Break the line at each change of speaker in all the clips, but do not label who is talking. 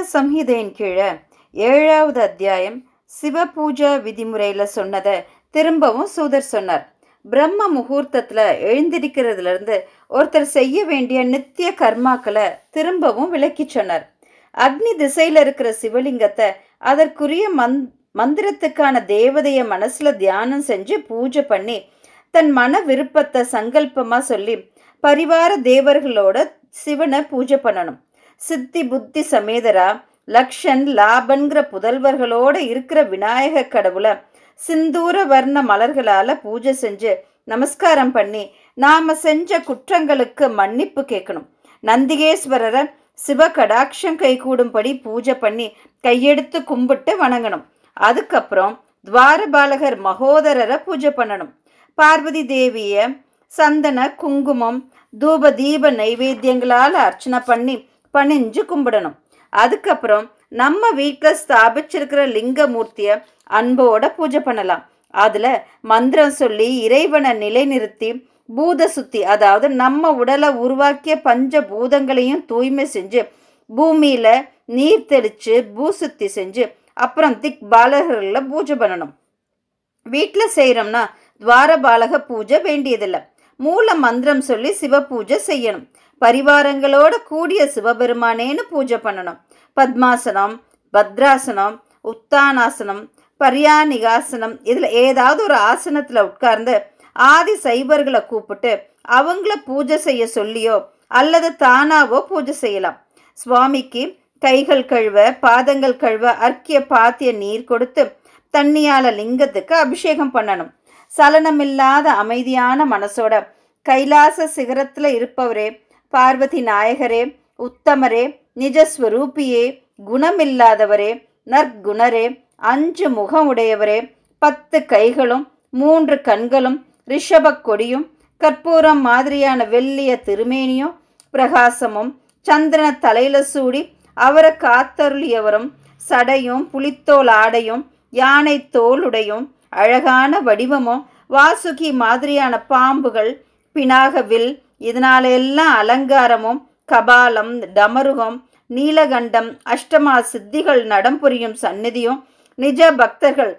சம்ஹிதையின் கீழே ஏழாவது அத்தியாயம் சிவபூஜா விதிமுறையில் சொன்னதை திரும்பவும் சூதர் சொன்னார் பிரம்ம முகூர்த்தத்தில் எழுந்திருக்கிறதுல இருந்து ஒருத்தர் செய்ய வேண்டிய நித்திய கர்மாக்களை திரும்பவும் விளக்கி சொன்னார் அக்னி திசையில் இருக்கிற சிவலிங்கத்தை அதற்குரிய மந் மந்திரத்துக்கான தேவதைய மனசுல தியானம் செஞ்சு பூஜை பண்ணி தன் மன விருப்பத்தை சங்கல்பமா சொல்லி பரிவார தேவர்களோட சிவனை பூஜை பண்ணணும் சித்தி புத்தி சமேதரா லக்ஷன் லாபன்கிற புதல்வர்களோட இருக்கிற விநாயக கடவுளை சிந்தூர வர்ண மலர்களால பூஜை செஞ்சு நமஸ்காரம் பண்ணி நாம செஞ்ச குற்றங்களுக்கு மன்னிப்பு கேட்கணும் நந்திகேஸ்வரரை சிவ கடாட்சம் கைகூடும்படி பூஜை பண்ணி கையெடுத்து கும்பிட்டு வணங்கணும் அதுக்கப்புறம் துவாரபாலகர் மகோதரரை பூஜை பண்ணணும் பார்வதி தேவிய சந்தன குங்குமம் தூப தீப நைவேத்தியங்களால் அர்ச்சனை பண்ணி பணிஞ்சு கும்பிடணும் அதுக்கப்புறம் நம்ம வீட்டில் ஸ்தாபிச்சிருக்கிற லிங்கமூர்த்தியை அன்போட பூஜை பண்ணலாம் அதில் மந்திரம் சொல்லி இறைவனை நிலைநிறுத்தி பூத சுத்தி அதாவது நம்ம உடலை உருவாக்கிய பஞ்ச பூதங்களையும் தூய்மை செஞ்சு பூமியில் நீர் தெளித்து பூசுத்தி செஞ்சு அப்புறம் திக் பாலகர்களில் பூஜை பண்ணணும் வீட்டில் செய்கிறோம்னா துவாரபாலக பூஜை வேண்டியதில்லை மூல மந்திரம் சொல்லி சிவ பூஜை செய்யணும் பரிவாரங்களோட கூடிய சிவபெருமானேன்னு பூஜை பண்ணணும் பத்மாசனம் பத்ராசனம் உத்தானாசனம் பரியானிகாசனம் இதில் ஏதாவது ஒரு ஆசனத்தில் உட்கார்ந்து ஆதி சைபர்களை கூப்பிட்டு அவங்கள பூஜை செய்ய சொல்லியோ அல்லது தானாவோ பூஜை செய்யலாம் சுவாமிக்கு கைகள் கழுவ பாதங்கள் கழுவ அர்க்கிய பாத்திய நீர் கொடுத்து தண்ணியால லிங்கத்துக்கு அபிஷேகம் பண்ணணும் சலனமில்லாத அமைதியான மனசோட கைலாச சிகரத்தில் இருப்பவரே பார்வதி நாயகரே உத்தமரே நிஜஸ்வரூபியே குணமில்லாதவரே நற்குணரே அஞ்சு முகம் உடையவரே பத்து கைகளும் மூன்று கண்களும் ரிஷபக் கொடியும் கற்பூரம் மாதிரியான வெள்ளிய திருமேனியும் பிரகாசமும் சந்திரன தலையில சூடி அவரை காத்தருளியவரும் சடையும் புலித்தோல் ஆடையும் யானை தோலுடையும் அழகான வடிவமும் வாசுகி மாதிரியான பாம்புகள் பினாகவில் இதனால எல்லாம் அலங்காரமும் கபாலம் டமருகம் நீலகண்டம் அஷ்டமா சித்திகள் நடம் புரியும் சந்நிதியும் நிஜ பக்தர்கள்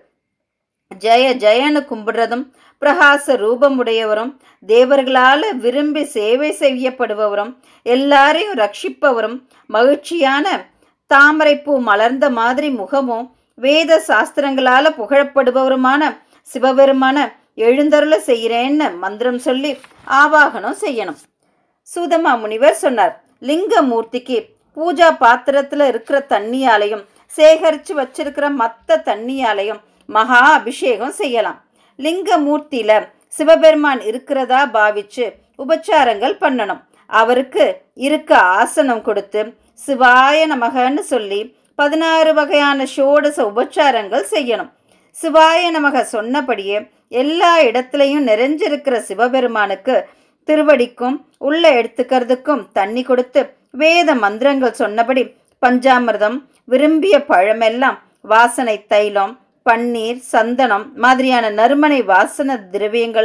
ஜெய ஜெயன்னு கும்பிடுறதும் பிரகாச ரூபமுடையவரும் தேவர்களால் விரும்பி சேவை செய்யப்படுபவரும் எல்லாரையும் ரட்சிப்பவரும் மகிழ்ச்சியான தாமரைப்பூ மலர்ந்த மாதிரி முகமும் வேத சாஸ்திரங்களால் புகழப்படுபவருமான சிவபெருமான எழுந்தருள செய்கிறேன்னு மந்திரம் சொல்லி ஆவாகனம் செய்யணும் சூதமா முனிவர் சொன்னார் லிங்கமூர்த்திக்கு பூஜா பாத்திரத்தில் இருக்கிற தண்ணியாலையும் சேகரித்து வச்சிருக்கிற மற்ற தண்ணியாலையும் மகா அபிஷேகம் செய்யலாம் லிங்கமூர்த்தியில சிவபெருமான் இருக்கிறதா பாவிச்சு உபச்சாரங்கள் பண்ணணும் அவருக்கு இருக்க ஆசனம் கொடுத்து சிவாய நமகன்னு சொல்லி பதினாறு வகையான ஷோடச உபச்சாரங்கள் செய்யணும் சிவாய நமக சொன்னபடியே எல்லா இடத்துலையும் நிறைஞ்சிருக்கிற சிவபெருமானுக்கு திருவடிக்கும் உள்ள எடுத்துக்கிறதுக்கும் தண்ணி கொடுத்து வேத மந்திரங்கள் சொன்னபடி பஞ்சாமிர்தம் விரும்பிய பழமெல்லாம் வாசனை தைலம் பன்னீர் சந்தனம் மாதிரியான நறுமணை வாசன திரவியங்கள்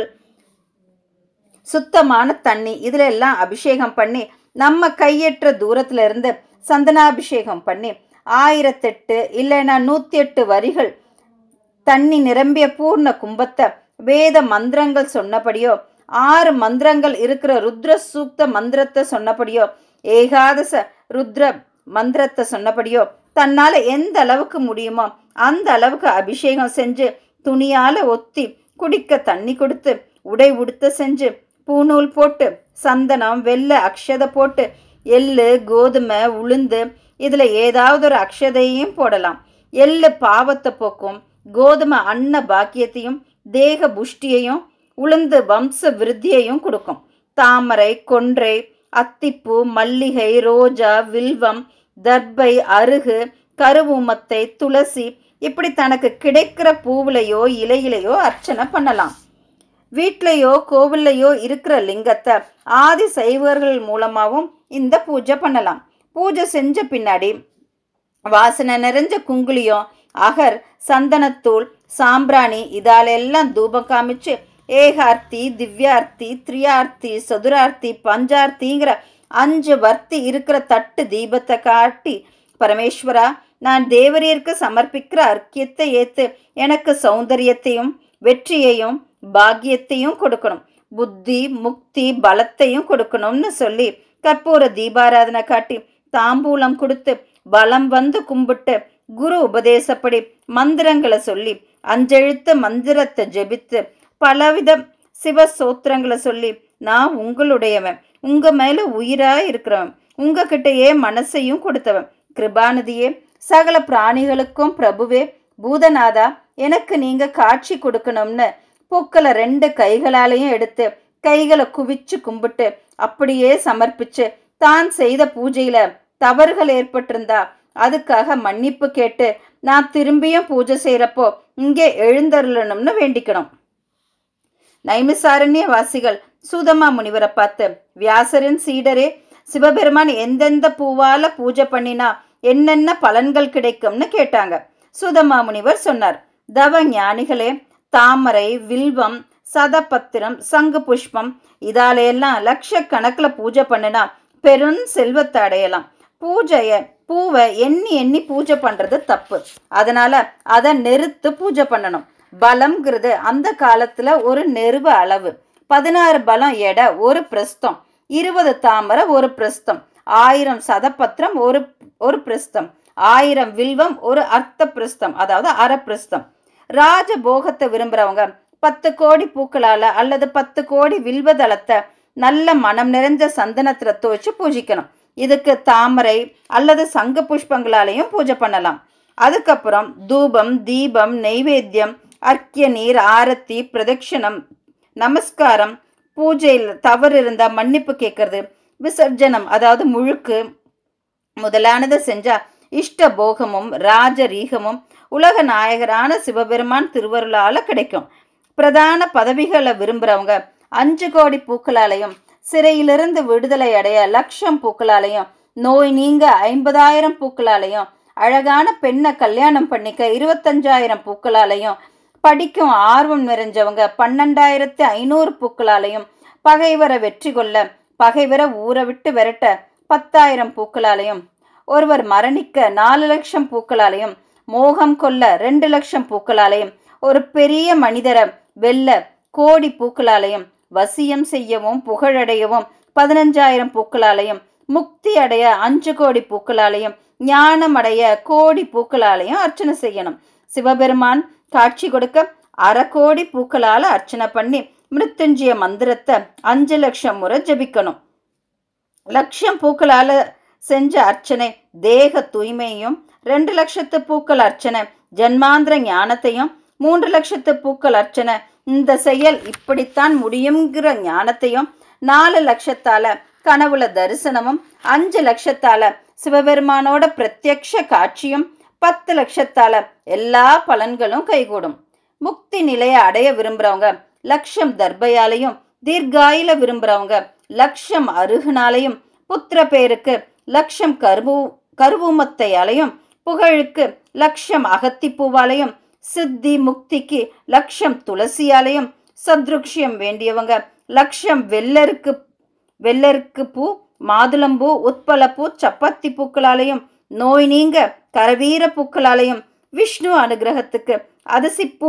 சுத்தமான தண்ணி இதுல எல்லாம் அபிஷேகம் பண்ணி நம்ம கையற்ற தூரத்துல இருந்து சந்தனாபிஷேகம் பண்ணி ஆயிரத்தெட்டு இல்லைன்னா நூற்றி எட்டு வரிகள் தண்ணி நிரம்பிய பூர்ண கும்பத்தை வேத மந்திரங்கள் சொன்னபடியோ ஆறு மந்திரங்கள் இருக்கிற ருத்ர சூக்த மந்திரத்தை சொன்னபடியோ ஏகாதச ருத்ர மந்திரத்தை சொன்னபடியோ தன்னால் எந்த அளவுக்கு முடியுமோ அந்த அளவுக்கு அபிஷேகம் செஞ்சு துணியால் ஒத்தி குடிக்க தண்ணி கொடுத்து உடை உடுத்த செஞ்சு பூநூல் போட்டு சந்தனம் வெள்ளை அக்ஷதை போட்டு எள்ளு கோதுமை உளுந்து இதில் ஏதாவது ஒரு அக்ஷதையும் போடலாம் எள்ளு பாவத்தை போக்கும் கோதுமை அன்ன பாக்கியத்தையும் தேக புஷ்டியையும் உளுந்து வம்ச விருத்தியையும் கொடுக்கும் தாமரை கொன்றை அத்திப்பூ மல்லிகை ரோஜா வில்வம் தர்பை அருகு கருவூமத்தை துளசி இப்படி தனக்கு கிடைக்கிற பூவிலையோ இலையிலையோ அர்ச்சனை பண்ணலாம் வீட்லேயோ கோவில்லையோ இருக்கிற லிங்கத்தை ஆதி சைவர்கள் மூலமாகவும் இந்த பூஜை பண்ணலாம் பூஜை செஞ்ச பின்னாடி வாசனை நிறைஞ்ச குங்குளியம் அகர் சந்தனத்தூள் சாம்பிராணி இதாலெல்லாம் தூபம் காமிச்சு ஏகார்த்தி திவ்யார்த்தி திரியார்த்தி சதுரார்த்தி பஞ்சார்த்திங்கிற அஞ்சு வர்த்தி இருக்கிற தட்டு தீபத்தை காட்டி பரமேஸ்வரா நான் தேவரீருக்கு சமர்ப்பிக்கிற அர்க்கியத்தை ஏத்து எனக்கு சௌந்தரியத்தையும் வெற்றியையும் பாக்கியத்தையும் கொடுக்கணும் புத்தி முக்தி பலத்தையும் கொடுக்கணும்னு சொல்லி கற்பூர தீபாராதனை காட்டி தாம்பூலம் கொடுத்து பலம் வந்து கும்பிட்டு குரு உபதேசப்படி மந்திரங்களை சொல்லி அஞ்செழுத்து மந்திரத்தை ஜெபித்து பலவித சிவ சோத்திரங்களை சொல்லி நான் உங்களுடையவன் உங்க மேல உயிரா இருக்கிறவன் உங்ககிட்டயே மனசையும் கொடுத்தவன் கிருபாநிதியே சகல பிராணிகளுக்கும் பிரபுவே பூதநாதா எனக்கு நீங்க காட்சி கொடுக்கணும்னு பூக்களை ரெண்டு கைகளாலையும் எடுத்து கைகளை குவிச்சு கும்பிட்டு அப்படியே சமர்ப்பிச்சு தான் செய்த பூஜையில தவறுகள் ஏற்பட்டிருந்தா அதுக்காக மன்னிப்பு கேட்டு நான் திரும்பியும் பூஜை செய்யறப்போ இங்கே எழுந்தருளணும்னு வேண்டிக்கணும் நைமிசாரண்ய வாசிகள் சூதமா முனிவரை பார்த்து வியாசரின் சீடரே சிவபெருமான் எந்தெந்த பூவால பூஜை பண்ணினா என்னென்ன பலன்கள் கிடைக்கும்னு கேட்டாங்க சூதமா முனிவர் சொன்னார் தவ ஞானிகளே தாமரை வில்வம் சதபத்திரம் சங்கு புஷ்பம் இதாலையெல்லாம் லட்சக்கணக்கில் பூஜை பண்ணினா பெரும் செல்வத்தை அடையலாம் பூஜைய பூவை எண்ணி எண்ணி பூஜை பண்றது தப்பு அதனால அதை நெருத்து பூஜை பண்ணணும் பலம்ங்கிறது அந்த காலத்துல ஒரு நெருவ அளவு பதினாறு பலம் எடை ஒரு பிரஸ்தம் இருபது தாமரை ஒரு பிரஸ்தம் ஆயிரம் சதப்பத்திரம் ஒரு ஒரு பிரஸ்தம் ஆயிரம் வில்வம் ஒரு அர்த்த பிரஸ்தம் அதாவது அரை பிரஸ்தம் ராஜ போகத்தை விரும்புறவங்க பத்து கோடி பூக்களால அல்லது பத்து கோடி வில்வதளத்தை நல்ல மனம் நிறைஞ்ச சந்தனத்துல துவச்சு பூஜிக்கணும் இதுக்கு தாமரை அல்லது சங்க புஷ்பங்களாலையும் பூஜை பண்ணலாம் அதுக்கப்புறம் தூபம் தீபம் நெய்வேத்தியம் அர்க்கிய நீர் ஆரத்தி பிரதட்சணம் நமஸ்காரம் பூஜையில் தவறு இருந்தால் மன்னிப்பு கேட்கறது விசர்ஜனம் அதாவது முழுக்கு முதலானதை செஞ்சா இஷ்ட போகமும் ராஜரீகமும் உலக நாயகரான சிவபெருமான் திருவருளால கிடைக்கும் பிரதான பதவிகளை விரும்புறவங்க அஞ்சு கோடி பூக்களாலையும் சிறையிலிருந்து விடுதலை அடைய லட்சம் பூக்களாலையும் நோய் நீங்க ஐம்பதாயிரம் பூக்களாலையும் அழகான பெண்ணை கல்யாணம் பண்ணிக்க இருபத்தஞ்சாயிரம் பூக்களாலையும் படிக்கும் ஆர்வம் நிறைஞ்சவங்க பன்னெண்டாயிரத்து ஐநூறு பூக்களாலையும் பகைவரை வெற்றி கொள்ள பகைவரை ஊரை விட்டு விரட்ட பத்தாயிரம் பூக்களாலையும் ஒருவர் மரணிக்க நாலு லட்சம் பூக்களாலையும் மோகம் கொல்ல ரெண்டு லட்சம் பூக்களாலையும் ஒரு பெரிய மனிதரை வெல்ல கோடி பூக்களாலையும் வசியம் செய்யவும் புகழடையவும் பதினஞ்சாயிரம் பூக்களாலையும் முக்தி அடைய அஞ்சு கோடி பூக்களாலையும் ஞானம் அடைய கோடி பூக்களாலையும் அர்ச்சனை செய்யணும் சிவபெருமான் காட்சி கொடுக்க அரை கோடி பூக்களால அர்ச்சனை பண்ணி மிருத்துஞ்சிய மந்திரத்தை அஞ்சு லட்சம் முறை ஜபிக்கணும் லட்சம் பூக்களால செஞ்ச அர்ச்சனை தேக தூய்மையும் ரெண்டு லட்சத்து பூக்கள் அர்ச்சனை ஜன்மாந்திர ஞானத்தையும் மூன்று லட்சத்து பூக்கள் அர்ச்சனை இந்த செயல் இப்படித்தான் முடியுங்கிற ஞானத்தையும் நாலு லட்சத்தால கனவுல தரிசனமும் அஞ்சு லட்சத்தால சிவபெருமானோட பிரத்யக்ஷ காட்சியும் பத்து லட்சத்தால எல்லா பலன்களும் கைகூடும் முக்தி நிலையை அடைய விரும்புறவங்க லட்சம் தர்பையாலையும் தீர்காயில விரும்புறவங்க லட்சம் அருகுனாலையும் புத்திர பேருக்கு லட்சம் கருவு கருவூமத்தையாலையும் புகழுக்கு லட்சம் அகத்திப்பூவாலையும் சித்தி முக்திக்கு லட்சம் துளசியாலையும் சத்ருக்ஷியம் வேண்டியவங்க லட்சம் வெள்ளருக்கு வெள்ளருக்கு பூ மாதுளம்பூ உட்பலப்பூ சப்பாத்தி பூக்களாலையும் நோய் நீங்க கரவீர பூக்களாலையும் விஷ்ணு அனுகிரகத்துக்கு அதிசிப்பூ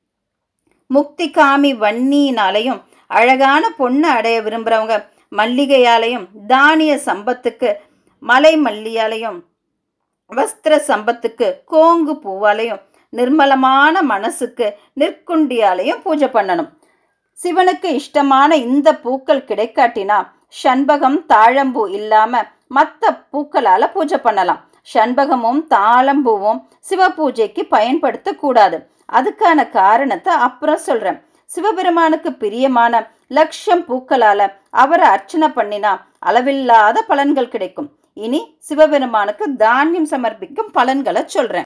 முக்தி காமி வன்னியினாலையும் அழகான பொண்ணை அடைய விரும்புகிறவங்க மல்லிகையாலையும் தானிய சம்பத்துக்கு மலை மல்லியாலையும் வஸ்திர சம்பத்துக்கு கோங்கு பூவாலையும் நிர்மலமான மனசுக்கு நிற்குண்டியாலையும் பூஜை பண்ணணும் சிவனுக்கு இஷ்டமான இந்த பூக்கள் கிடைக்காட்டினா ஷண்பகம் தாழம்பூ இல்லாம மற்ற பூக்களால பூஜை பண்ணலாம் ஷண்பகமும் தாளம்பூவும் சிவ பூஜைக்கு பயன்படுத்தக்கூடாது அதுக்கான காரணத்தை அப்புறம் சொல்றேன் சிவபெருமானுக்கு பிரியமான லட்சம் பூக்களால அவரை அர்ச்சனை பண்ணினா அளவில்லாத பலன்கள் கிடைக்கும் இனி சிவபெருமானுக்கு தானியம் சமர்ப்பிக்கும் பலன்களை சொல்றேன்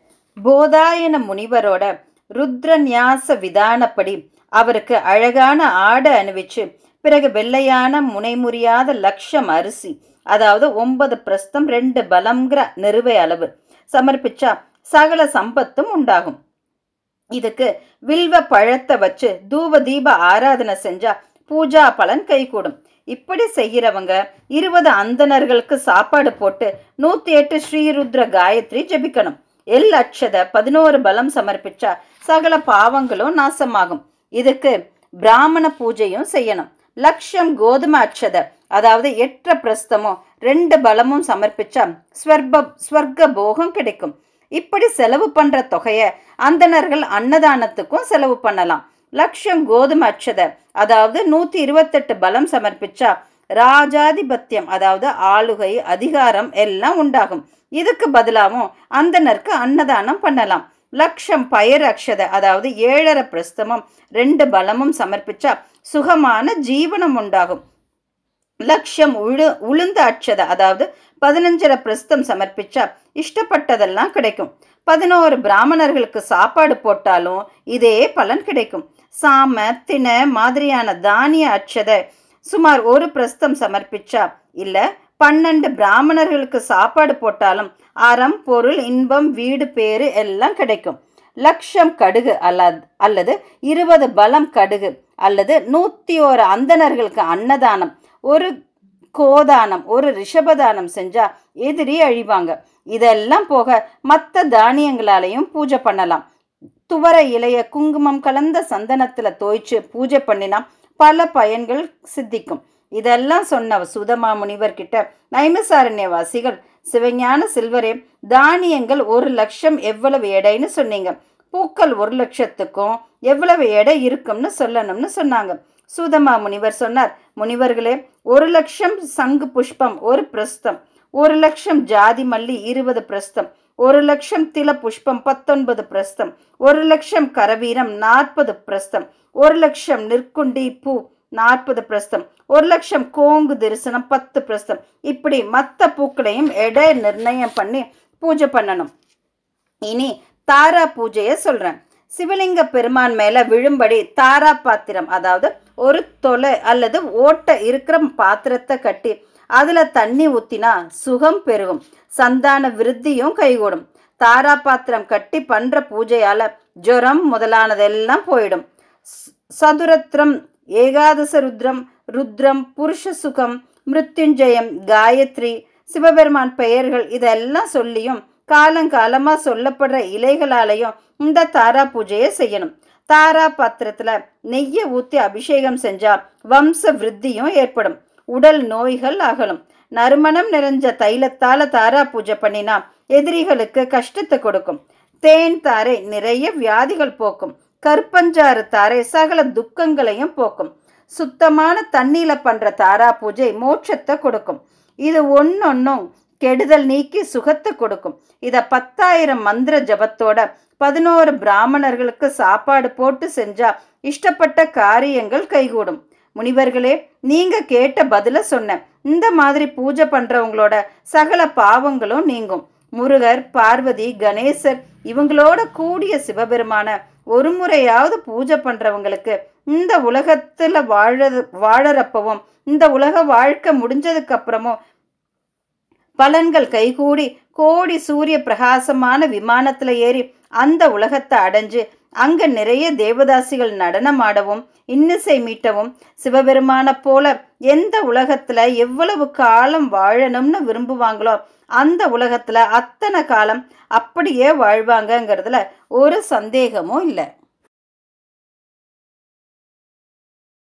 போதாயன முனிவரோட ருத்ரநியாச விதானப்படி அவருக்கு அழகான ஆடை அணிவிச்சு பிறகு வெள்ளையான முனைமுறியாத லட்சம் அரிசி அதாவது ஒன்பது பிரஸ்தம் ரெண்டு பலம்ங்கிற நிறுவை அளவு சமர்ப்பிச்சா சகல சம்பத்தும் உண்டாகும் இதுக்கு வில்வ பழத்தை வச்சு தூப தீப ஆராதனை செஞ்சா பூஜா பலன் கைகூடும் இப்படி செய்யறவங்க இருபது அந்தணர்களுக்கு சாப்பாடு போட்டு நூத்தி எட்டு ஸ்ரீருத்ர காயத்ரி ஜெபிக்கணும் எல் அட்சத பதினோரு பலம் சமர்ப்பிச்சா சகல பாவங்களும் நாசமாகும் இதுக்கு பிராமண பூஜையும் செய்யணும் லட்சம் கோதுமை அட்சத அதாவது எட்ட பிரஸ்தமும் ரெண்டு பலமும் சமர்ப்பிச்சா ஸ்வர்ப ஸ்வர்க்க போகம் கிடைக்கும் இப்படி செலவு பண்ற தொகைய அந்தணர்கள் அன்னதானத்துக்கும் செலவு பண்ணலாம் லட்சம் கோதுமை அட்சத அதாவது நூத்தி இருபத்தெட்டு பலம் சமர்ப்பிச்சா ராஜாதிபத்தியம் அதாவது ஆளுகை அதிகாரம் எல்லாம் உண்டாகும் இதுக்கு பதிலாகவும் அந்தனருக்கு அன்னதானம் பண்ணலாம் லட்சம் பயர் அக்ஷத அதாவது ஏழரை பிரஸ்தமும் ரெண்டு பலமும் சமர்ப்பிச்சா சுகமான ஜீவனம் உண்டாகும் லட்சம் உழு உளுந்த அட்சத அதாவது பதினஞ்சரை பிரஸ்தம் சமர்ப்பிச்சா இஷ்டப்பட்டதெல்லாம் கிடைக்கும் பதினோரு பிராமணர்களுக்கு சாப்பாடு போட்டாலும் இதே பலன் கிடைக்கும் சாம தின மாதிரியான தானிய அட்சத சுமார் ஒரு பிரஸ்தம் சமர்ப்பிச்சா இல்ல பன்னெண்டு பிராமணர்களுக்கு சாப்பாடு போட்டாலும் அறம் பொருள் இன்பம் வீடு பேரு எல்லாம் கிடைக்கும் லட்சம் கடுகு அல்ல அல்லது இருபது பலம் கடுகு அல்லது நூத்தி ஒரு அந்தணர்களுக்கு அன்னதானம் ஒரு கோதானம் ஒரு ரிஷபதானம் செஞ்சா எதிரி அழிவாங்க இதெல்லாம் போக மற்ற தானியங்களாலையும் பூஜை பண்ணலாம் துவர இலைய குங்குமம் கலந்த சந்தனத்துல தோய்ச்சு பூஜை பண்ணினா பல பயன்கள் சித்திக்கும் இதெல்லாம் சொன்ன சுதமா முனிவர்கிட்ட நைமசாரண்யவாசிகள் சிவஞான சில்வரே தானியங்கள் ஒரு லட்சம் எவ்வளவு எடைன்னு சொன்னீங்க பூக்கள் ஒரு லட்சத்துக்கும் எவ்வளவு எடை இருக்கும்னு சொல்லணும்னு சொன்னாங்க சூதமா முனிவர் சொன்னார் முனிவர்களே ஒரு லட்சம் சங்கு புஷ்பம் ஒரு பிரஸ்தம் ஒரு லட்சம் ஜாதி மல்லி இருபது பிரஸ்தம் ஒரு லட்சம் தில புஷ்பம் பத்தொன்பது பிரஸ்தம் ஒரு லட்சம் கரவீரம் நாற்பது பிரஸ்தம் ஒரு லட்சம் நிற்குண்டி பூ நாற்பது பிரஸ்தம் ஒரு லட்சம் கோங்கு தரிசனம் பத்து பிரஸ்தம் இப்படி மற்ற பூக்களையும் எடை நிர்ணயம் பண்ணி பூஜை பண்ணணும் இனி தாரா பூஜையை சொல்றேன் சிவலிங்க பெருமான் மேல விழும்படி தாரா பாத்திரம் அதாவது ஒரு தொலை அல்லது ஓட்டை இருக்கிற பாத்திரத்தை கட்டி அதுல தண்ணி ஊத்தினா சுகம் பெருகும் சந்தான விருத்தியும் கைகூடும் தாரா பாத்திரம் கட்டி பண்ற பூஜையால ஜுரம் முதலானதெல்லாம் போயிடும் சதுரத்ரம் ஏகாதச ருத்ரம் ருத்ரம் புருஷ சுகம் மிருத்யுஞ்சயம் காயத்ரி சிவபெருமான் பெயர்கள் இதெல்லாம் சொல்லியும் காலங்காலமா சொல்லப்படுற இலைகளாலையும் இந்த தாரா பூஜையை செய்யணும் தாரா பாத்திரத்துல நெய்யை ஊத்தி அபிஷேகம் செஞ்சா வம்ச விருத்தியும் ஏற்படும் உடல் நோய்கள் அகலும் நறுமணம் நிறைஞ்ச தைலத்தால தாரா பூஜை பண்ணினா எதிரிகளுக்கு கஷ்டத்தை கொடுக்கும் தேன் தாரை நிறைய வியாதிகள் போக்கும் கற்பஞ்சாறு தாரை சகல துக்கங்களையும் போக்கும் சுத்தமான தண்ணியில பண்ற தாரா பூஜை மோட்சத்தை கொடுக்கும் இது ஒன்னொன்னும் கெடுதல் நீக்கி சுகத்தை கொடுக்கும் இத பத்தாயிரம் மந்திர ஜபத்தோட பதினோரு பிராமணர்களுக்கு சாப்பாடு போட்டு செஞ்சா இஷ்டப்பட்ட காரியங்கள் கைகூடும் முனிவர்களே நீங்க கேட்ட பதில சொன்னேன் இந்த மாதிரி பூஜை பண்றவங்களோட சகல பாவங்களும் நீங்கும் முருகர் பார்வதி கணேசர் இவங்களோட கூடிய சிவபெருமான ஒரு முறையாவது பூஜை பண்றவங்களுக்கு இந்த உலகத்துல வாழ வாழறப்பவும் இந்த உலக வாழ்க்கை முடிஞ்சதுக்கு அப்புறமும் பலன்கள் கைகூடி கோடி சூரிய பிரகாசமான விமானத்துல ஏறி அந்த உலகத்தை அடைஞ்சு அங்க நிறைய தேவதாசிகள் நடனமாடவும் இன்னிசை மீட்டவும் சிவபெருமான போல எந்த உலகத்துல எவ்வளவு காலம் வாழணும்னு விரும்புவாங்களோ அந்த உலகத்துல அத்தனை காலம் அப்படியே வாழ்வாங்கங்கிறதுல ஒரு சந்தேகமும் இல்லை